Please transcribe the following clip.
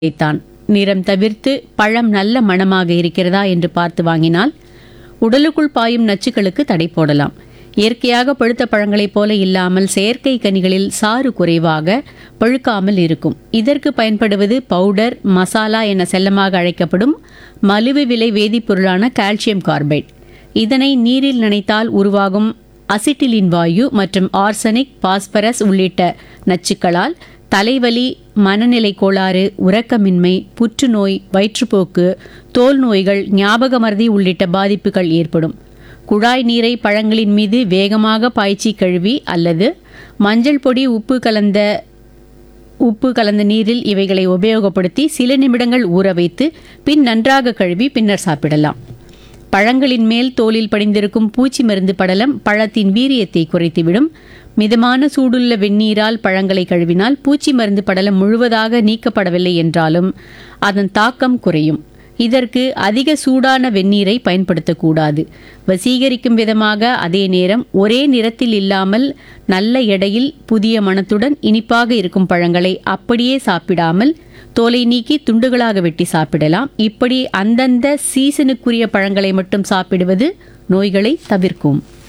தான் நிறம் தவிர்த்து பழம் நல்ல மணமாக இருக்கிறதா என்று பார்த்து வாங்கினால் உடலுக்குள் பாயும் நச்சுக்களுக்கு தடை போடலாம் இயற்கையாக பழுத்த பழங்களைப் போல இல்லாமல் செயற்கை கனிகளில் சாறு குறைவாக பழுக்காமல் இருக்கும் இதற்கு பயன்படுவது பவுடர் மசாலா என செல்லமாக அழைக்கப்படும் மலிவு விலை வேதிப்பொருளான கால்சியம் கார்பைட் இதனை நீரில் நனைத்தால் உருவாகும் அசிட்டிலின் வாயு மற்றும் ஆர்சனிக் பாஸ்பரஸ் உள்ளிட்ட நச்சுக்களால் தலைவலி மனநிலை கோளாறு உறக்கமின்மை புற்றுநோய் வயிற்றுப்போக்கு தோல் நோய்கள் ஞாபக மறதி உள்ளிட்ட பாதிப்புகள் ஏற்படும் குழாய் நீரை பழங்களின் மீது வேகமாக பாய்ச்சி கழுவி அல்லது மஞ்சள் பொடி உப்பு கலந்த உப்பு கலந்த நீரில் இவைகளை உபயோகப்படுத்தி சில நிமிடங்கள் ஊற வைத்து பின் நன்றாக கழுவி பின்னர் சாப்பிடலாம் பழங்களின் மேல் தோலில் படிந்திருக்கும் பூச்சி மருந்து படலம் பழத்தின் வீரியத்தை குறைத்துவிடும் மிதமான சூடுள்ள வெந்நீரால் பழங்களை கழுவினால் பூச்சி மருந்து படலம் முழுவதாக நீக்கப்படவில்லை என்றாலும் அதன் தாக்கம் குறையும் இதற்கு அதிக சூடான வெந்நீரை பயன்படுத்தக்கூடாது வசீகரிக்கும் விதமாக அதே நேரம் ஒரே நிறத்தில் இல்லாமல் நல்ல எடையில் புதிய மணத்துடன் இனிப்பாக இருக்கும் பழங்களை அப்படியே சாப்பிடாமல் தோலை நீக்கி துண்டுகளாக வெட்டி சாப்பிடலாம் இப்படி அந்தந்த சீசனுக்குரிய பழங்களை மட்டும் சாப்பிடுவது நோய்களை தவிர்க்கும்